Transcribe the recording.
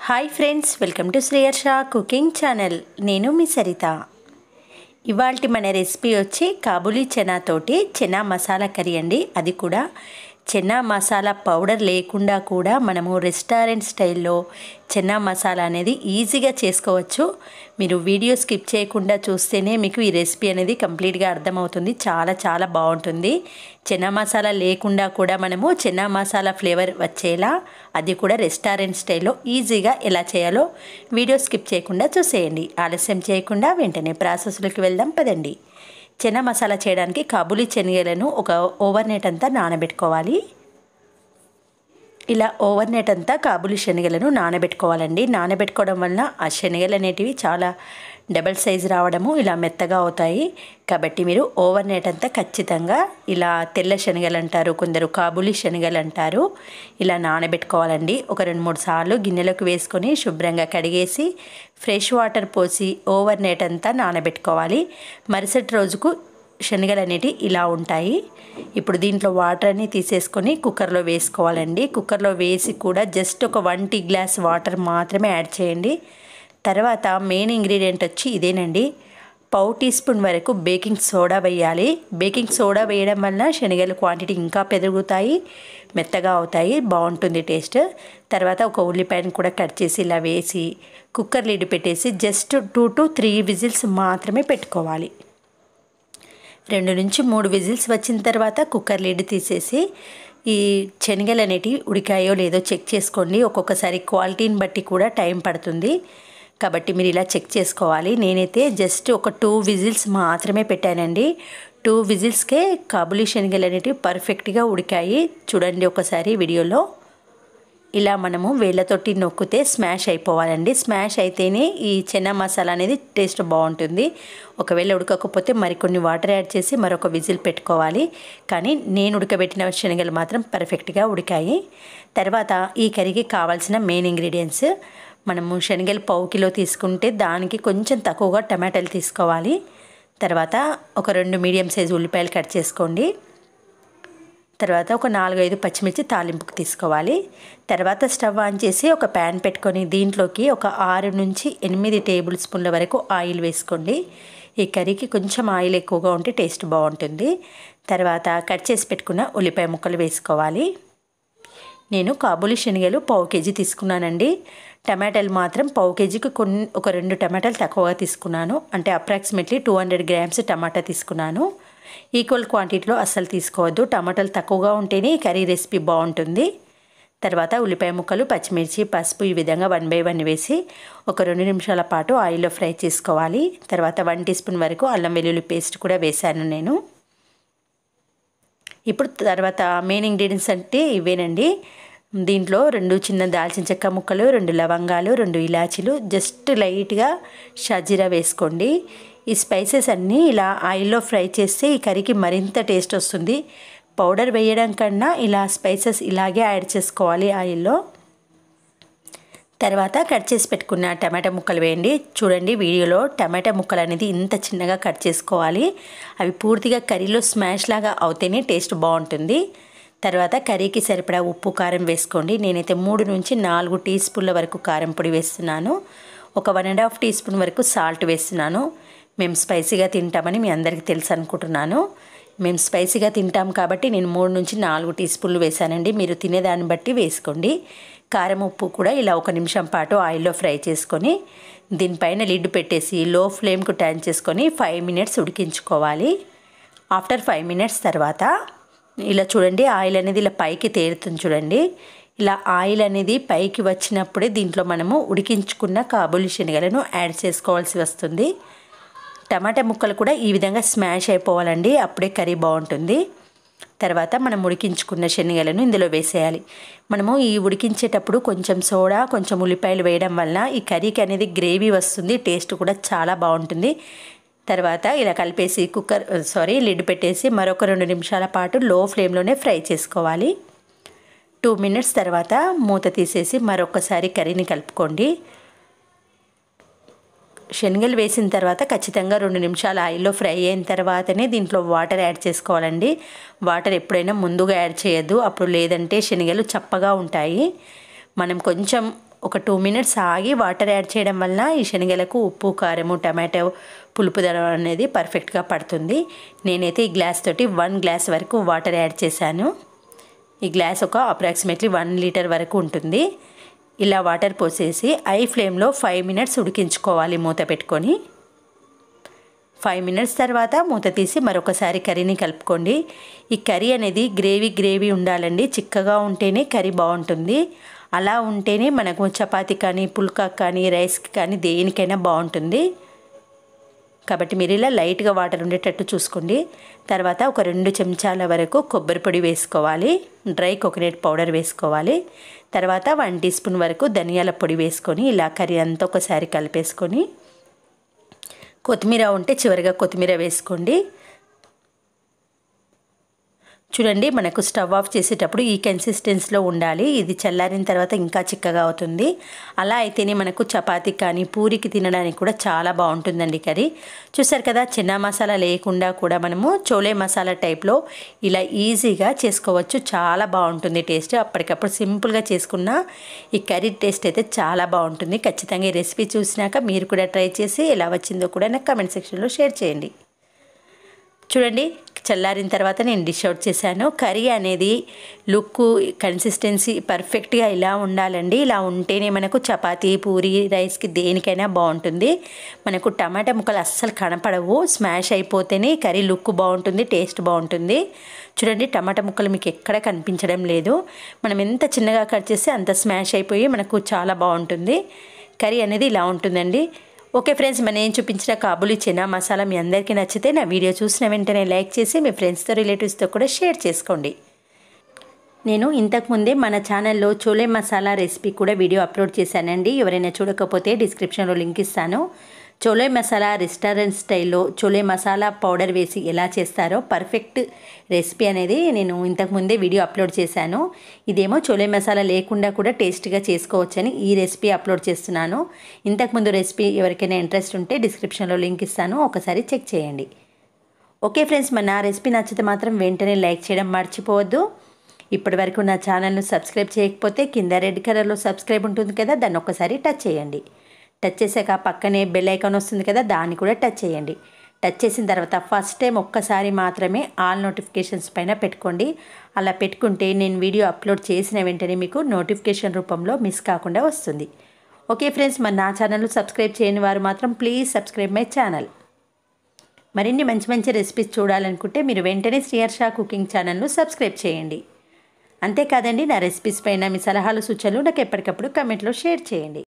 hi friends welcome to Shreyarsha cooking channel నేను మీ సరిత ఇవాళ మన రెసిపీ వచ్చి కాబూలీ చెనా తోటి చెనా మసాలా కర్రీ అండి అది కూడా చెనా మసాలా పౌడర్ లేకుండా కూడా మనము రెస్టారెంట్ స్టైల్లో చెనా మసాలా అనేది ఈజీగా చేసుకోవచ్చు మీరు వీడియో స్కిప్ చేయకుండా చూస్తేనే మీకు ఈ రెసిపీ అనేది కంప్లీట్గా అర్థమవుతుంది చాలా చాలా బాగుంటుంది చెనా మసాలా లేకుండా కూడా మనము చెనా మసాలా ఫ్లేవర్ వచ్చేలా అది కూడా రెస్టారెంట్ స్టైల్లో ఈజీగా ఎలా చేయాలో వీడియో స్కిప్ చేయకుండా చూసేయండి ఆలస్యం చేయకుండా వెంటనే ప్రాసెస్లోకి వెళ్దాం పదండి చెనా మసాలా చేయడానికి కాబూలీ శనగలను ఒక ఓవర్ నైట్ అంతా నానబెట్టుకోవాలి ఇలా ఓవర్ నైట్ అంతా కాబూలీ శనగలను నానబెట్టుకోవాలండి నానబెట్టుకోవడం వలన ఆ శనగలు అనేటివి చాలా డబల్ సైజు రావడము ఇలా మెత్తగా అవుతాయి కాబట్టి మీరు ఓవర్ నైట్ అంతా ఖచ్చితంగా ఇలా తెల్ల శనగలు అంటారు కొందరు కాబూలీ శనగలు అంటారు ఇలా నానబెట్టుకోవాలండి ఒక రెండు మూడు సార్లు గిన్నెలోకి వేసుకొని శుభ్రంగా కడిగేసి ఫ్రెష్ వాటర్ పోసి ఓవర్ నైట్ అంతా నానబెట్టుకోవాలి మరుసటి రోజుకు శనగలు అనేటివి ఇలా ఉంటాయి ఇప్పుడు దీంట్లో వాటర్ అన్ని తీసేసుకొని కుక్కర్లో వేసుకోవాలండి కుక్కర్లో వేసి కూడా జస్ట్ ఒక వన్ టీ గ్లాస్ వాటర్ మాత్రమే యాడ్ చేయండి తర్వాత మెయిన్ ఇంగ్రీడియంట్ వచ్చి ఇదేనండి పావు టీ స్పూన్ వరకు బేకింగ్ సోడా వేయాలి బేకింగ్ సోడా వేయడం వల్ల శనగల క్వాంటిటీ ఇంకా పెరుగుతాయి మెత్తగా అవుతాయి బాగుంటుంది టేస్ట్ తర్వాత ఒక ఉల్లిపాయను కూడా కట్ చేసి ఇలా వేసి కుక్కర్ లిడ్ పెట్టేసి just two to three whistles మాత్రమే పెట్టుకోవాలి రెండు నుంచి మూడు విజిల్స్ వచ్చిన తర్వాత కుక్కర్ లిడ్ తీసేసి ఈ శనగలు అనేటివి ఉడికాయో లేదో చెక్ చేసుకోండి ఒక్కొక్కసారి క్వాలిటీని బట్టి కూడా టైం పడుతుంది కాబట్టి మీరు ఇలా చెక్ చేసుకోవాలి నేనైతే జస్ట్ ఒక టూ విజిల్స్ మాత్రమే పెట్టానండి టూ విజిల్స్కే కాబులీ శనగలు అనేటివి పర్ఫెక్ట్గా ఉడికాయి చూడండి ఒకసారి వీడియోలో ఇలా మనము వేళ్ళతోటి నొక్కితే స్మాష్ అయిపోవాలండి స్మాష్ అయితేనే ఈ చెన్న మసాలా అనేది టేస్ట్ బాగుంటుంది ఒకవేళ ఉడకకపోతే మరికొన్ని వాటర్ యాడ్ చేసి మరొక విజిల్ పెట్టుకోవాలి కానీ నేను ఉడకబెట్టిన శనగలు మాత్రం పర్ఫెక్ట్గా ఉడికాయి తర్వాత ఈ కర్రీకి కావాల్సిన మెయిన్ ఇంగ్రీడియంట్స్ మనము శనగలు పావు కిలో తీసుకుంటే దానికి కొంచెం తక్కువగా టమాటాలు తీసుకోవాలి తర్వాత ఒక రెండు మీడియం సైజు ఉల్లిపాయలు కట్ చేసుకోండి తర్వాత ఒక నాలుగైదు పచ్చిమిర్చి తాలింపుకి తీసుకోవాలి తర్వాత స్టవ్ ఆన్ చేసి ఒక ప్యాన్ పెట్టుకొని దీంట్లోకి ఒక ఆరు నుంచి ఎనిమిది టేబుల్ స్పూన్ల వరకు ఆయిల్ వేసుకోండి ఈ కర్రీకి కొంచెం ఆయిల్ ఎక్కువగా ఉంటే టేస్ట్ బాగుంటుంది తర్వాత కట్ చేసి పెట్టుకున్న ఉల్లిపాయ ముక్కలు వేసుకోవాలి నేను కాబూలి శనగలు పావు కేజీ తీసుకున్నానండి టమాటాలు మాత్రం పావు కేజీకి కొన్ని ఒక రెండు టమాటాలు తక్కువగా తీసుకున్నాను అంటే అప్రాక్సిమేట్లీ టూ హండ్రెడ్ గ్రామ్స్ టమాటా తీసుకున్నాను ఈక్వల్ క్వాంటిటీలో అస్సలు తీసుకోవద్దు టమాటాలు తక్కువగా ఉంటేనే ఈ కర్రీ రెసిపీ బాగుంటుంది తర్వాత ఉల్లిపాయ ముక్కలు పచ్చిమిర్చి పసుపు ఈ విధంగా వన్ బై వన్ వేసి ఒక రెండు నిమిషాల పాటు ఆయిల్లో ఫ్రై చేసుకోవాలి తర్వాత వన్ టీ స్పూన్ వరకు అల్లం వెల్లుల్లి పేస్ట్ కూడా వేశాను నేను ఇప్పుడు తర్వాత మెయిన్ ఇంగ్రీడియంట్స్ అంటే ఇవేనండి దీంట్లో రెండు చిన్న దాల్చిన చెక్క ముక్కలు రెండు లవంగాలు రెండు ఇలాచీలు జస్ట్ లైట్గా షజీరా వేసుకోండి ఈ స్పైసెస్ అన్నీ ఇలా ఆయిల్లో ఫ్రై చేస్తే ఈ కర్రీకి మరింత టేస్ట్ వస్తుంది పౌడర్ వేయడం కన్నా ఇలా స్పైసెస్ ఇలాగే యాడ్ చేసుకోవాలి ఆయిల్లో తర్వాత కట్ చేసి పెట్టుకున్న టమాటా ముక్కలు వేయండి చూడండి వీడియోలో టమాటా ముక్కలు అనేది ఇంత చిన్నగా కట్ చేసుకోవాలి అవి పూర్తిగా కర్రీలో స్మాష్ లాగా అవుతేనే టేస్ట్ బాగుంటుంది తర్వాత కర్రీకి సరిపడా ఉప్పు కారం వేసుకోండి నేనైతే మూడు నుంచి నాలుగు టీ స్పూన్ల వరకు కారం పొడి వేస్తున్నాను ఒక one and half teaspoon వరకు సాల్ట్ వేస్తున్నాను మేము స్పైసీగా తింటామని మీ అందరికీ తెలుసు అనుకుంటున్నాను మేము స్పైసీగా తింటాం కాబట్టి నేను మూడు నుంచి నాలుగు టీ స్పూన్లు వేసానండి మీరు తినేదాన్ని బట్టి వేసుకోండి కారం ఉప్పు కూడా ఇలా ఒక నిమిషం పాటు ఆయిల్లో ఫ్రై చేసుకొని దీనిపైన లిడ్ పెట్టేసి లో ఫ్లేమ్కు టర్న్ చేసుకొని ఫైవ్ మినిట్స్ ఉడికించుకోవాలి ఆఫ్టర్ ఫైవ్ మినిట్స్ తర్వాత ఇలా చూడండి ఆయిల్ అనేది ఇలా పైకి తేలుతుంది చూడండి ఇలా ఆయిల్ అనేది పైకి వచ్చినప్పుడే దీంట్లో మనము ఉడికించుకున్న కాబూలి శనగలను యాడ్ చేసుకోవాల్సి వస్తుంది టమాటా ముక్కలు కూడా ఈ విధంగా స్మాష్ అయిపోవాలండి అప్పుడే కర్రీ బాగుంటుంది తర్వాత మనం ఉడికించుకున్న శనగలను ఇందులో వేసేయాలి మనము ఈ ఉడికించేటప్పుడు కొంచెం సోడా కొంచెం ఉల్లిపాయలు వేయడం వల్ల ఈ కర్రీకి అనేది గ్రేవీ వస్తుంది టేస్ట్ కూడా చాలా బాగుంటుంది తర్వాత ఇలా కలిపేసి కుక్కర్ సారీ లిడ్ పెట్టేసి మరొక రెండు నిమిషాల పాటు లో ఫ్లేమ్లోనే ఫ్రై చేసుకోవాలి టూ మినిట్స్ తర్వాత మూత తీసేసి మరొకసారి కర్రీని కలుపుకోండి శనగలు వేసిన తర్వాత ఖచ్చితంగా రెండు నిమిషాలు ఆయిల్లో ఫ్రై అయిన తర్వాతనే దీంట్లో వాటర్ యాడ్ చేసుకోవాలండి వాటర్ ఎప్పుడైనా ముందుగా యాడ్ చేయొద్దు అప్పుడు లేదంటే శనగలు చప్పగా ఉంటాయి మనం కొంచెం ఒక టూ మినిట్స్ ఆగి వాటర్ యాడ్ చేయడం వల్ల ఈ శనగలకు ఉప్పు కారము టమాటో పులుపు ధర అనేది పర్ఫెక్ట్గా పడుతుంది నేనైతే ఈ గ్లాస్ తోటి వన్ గ్లాస్ వరకు వాటర్ యాడ్ చేశాను ఈ గ్లాస్ ఒక అప్రాక్సిమేట్లీ వన్ లీటర్ వరకు ఉంటుంది ఇలా వాటర్ పోసేసి ఐ ఫ్లేమ్లో ఫైవ్ మినిట్స్ ఉడికించుకోవాలి మూత పెట్టుకొని ఫైవ్ మినిట్స్ తర్వాత మూత తీసి మరొకసారి కర్రీని కలుపుకోండి ఈ కర్రీ అనేది గ్రేవీ గ్రేవీ ఉండాలండి చిక్కగా ఉంటేనే కర్రీ బాగుంటుంది అలా ఉంటేనే మనకు చపాతీ కానీ పుల్కా కానీ రైస్కి కానీ దేనికైనా బాగుంటుంది కాబట్టి మీరు ఇలా లైట్గా వాటర్ ఉండేటట్టు చూసుకోండి తర్వాత ఒక రెండు చెంచాల వరకు కొబ్బరి పొడి వేసుకోవాలి డ్రై కోకోనట్ పౌడర్ వేసుకోవాలి తర్వాత వన్ టీ స్పూన్ వరకు ధనియాల పొడి వేసుకొని ఇలా కర్రీ అంతా ఒకసారి కలిపేసుకొని కొత్తిమీర ఉంటే చివరిగా కొత్తిమీర వేసుకోండి చూడండి మనకు స్టవ్ ఆఫ్ చేసేటప్పుడు ఈ కన్సిస్టెన్సీలో ఉండాలి ఇది చల్లారిన తర్వాత ఇంకా చిక్కగా అవుతుంది అలా అయితేనే మనకు చపాతీ కానీ పూరికి తినడానికి కూడా చాలా బాగుంటుందండి కర్రీ చూసారు కదా చిన్న మసాలా లేకుండా కూడా మనము చోలే మసాలా టైప్లో ఇలా ఈజీగా చేసుకోవచ్చు చాలా బాగుంటుంది టేస్ట్ అప్పటికప్పుడు సింపుల్గా చేసుకున్న ఈ కర్రీ టేస్ట్ అయితే చాలా బాగుంటుంది ఖచ్చితంగా ఈ రెసిపీ చూసినాక మీరు కూడా ట్రై చేసి ఎలా వచ్చిందో కూడా నాకు కమెంట్ సెక్షన్లో షేర్ చేయండి చూడండి చల్లారిన తర్వాత నేను డిష్ అవుట్ చేశాను కర్రీ అనేది లుక్ కన్సిస్టెన్సీ పర్ఫెక్ట్గా ఇలా ఉండాలండి ఇలా ఉంటేనే మనకు చపాతీ పూరి రైస్కి దేనికైనా బాగుంటుంది మనకు టమాటా ముక్కలు అస్సలు కనపడవు స్మాష్ అయిపోతేనే కర్రీ లుక్ బాగుంటుంది టేస్ట్ బాగుంటుంది చూడండి టమాటా ముక్కలు మీకు ఎక్కడ కనిపించడం లేదు మనం ఎంత చిన్నగా కట్ చేస్తే అంత స్మాష్ అయిపోయి మనకు చాలా బాగుంటుంది కర్రీ అనేది ఇలా ఉంటుందండి ఓకే ఫ్రెండ్స్ మన నేను చూపించిన కాబులి చిన్న మసాలా మీ అందరికీ నచ్చితే నా వీడియో చూసిన వెంటనే లైక్ చేసి మీ ఫ్రెండ్స్తో రిలేటివ్స్తో కూడా షేర్ చేసుకోండి నేను ఇంతకుముందే మన ఛానల్లో చోలే మసాలా రెసిపీ కూడా వీడియో అప్లోడ్ చేశానండి ఎవరైనా చూడకపోతే డిస్క్రిప్షన్లో లింక్ ఇస్తాను చోలే మసాలా రెస్టారెంట్ స్టైల్లో చోలే మసాలా పౌడర్ వేసి ఎలా చేస్తారో పర్ఫెక్ట్ రెసిపీ అనేది నేను ఇంతకుముందే వీడియో అప్లోడ్ చేశాను ఇదేమో చోలే మసాలా లేకుండా కూడా టేస్ట్గా చేసుకోవచ్చని ఈ రెసిపీ అప్లోడ్ చేస్తున్నాను ఇంతకుముందు రెసిపీ ఎవరికైనా ఇంట్రెస్ట్ ఉంటే డిస్క్రిప్షన్లో లింక్ ఇస్తాను ఒకసారి చెక్ చేయండి ఓకే ఫ్రెండ్స్ మన నా రెసిపీ నచ్చితే మాత్రం వెంటనే లైక్ చేయడం మర్చిపోవద్దు ఇప్పటి వరకు నా ఛానల్ను సబ్స్క్రైబ్ చేయకపోతే కింద రెడ్ కలర్లో సబ్స్క్రైబ్ ఉంటుంది కదా దాన్ని ఒక్కసారి టచ్ చేయండి టచ్ చేసాక పక్కనే బెల్ ఐకాన్ వస్తుంది కదా దాన్ని కూడా టచ్ చేయండి టచ్ చేసిన తర్వాత ఫస్ట్ టైం ఒక్కసారి మాత్రమే ఆల్ నోటిఫికేషన్స్ పైన పెట్టుకోండి అలా పెట్టుకుంటే నేను వీడియో అప్లోడ్ చేసిన వెంటనే మీకు నోటిఫికేషన్ రూపంలో మిస్ కాకుండా వస్తుంది ఓకే ఫ్రెండ్స్ మరి నా ఛానల్ సబ్స్క్రైబ్ చేయని వారు మాత్రం ప్లీజ్ సబ్స్క్రైబ్ మై ఛానల్ మరిన్ని మంచి మంచి రెసిపీస్ చూడాలనుకుంటే మీరు వెంటనే శ్రీహర్ష కుకింగ్ ఛానల్ను సబ్స్క్రైబ్ చేయండి అంతేకాదండి నా రెసిపీస్ పైన మీ సలహాలు సూచనలు నాకు ఎప్పటికప్పుడు కమెంట్లో షేర్ చేయండి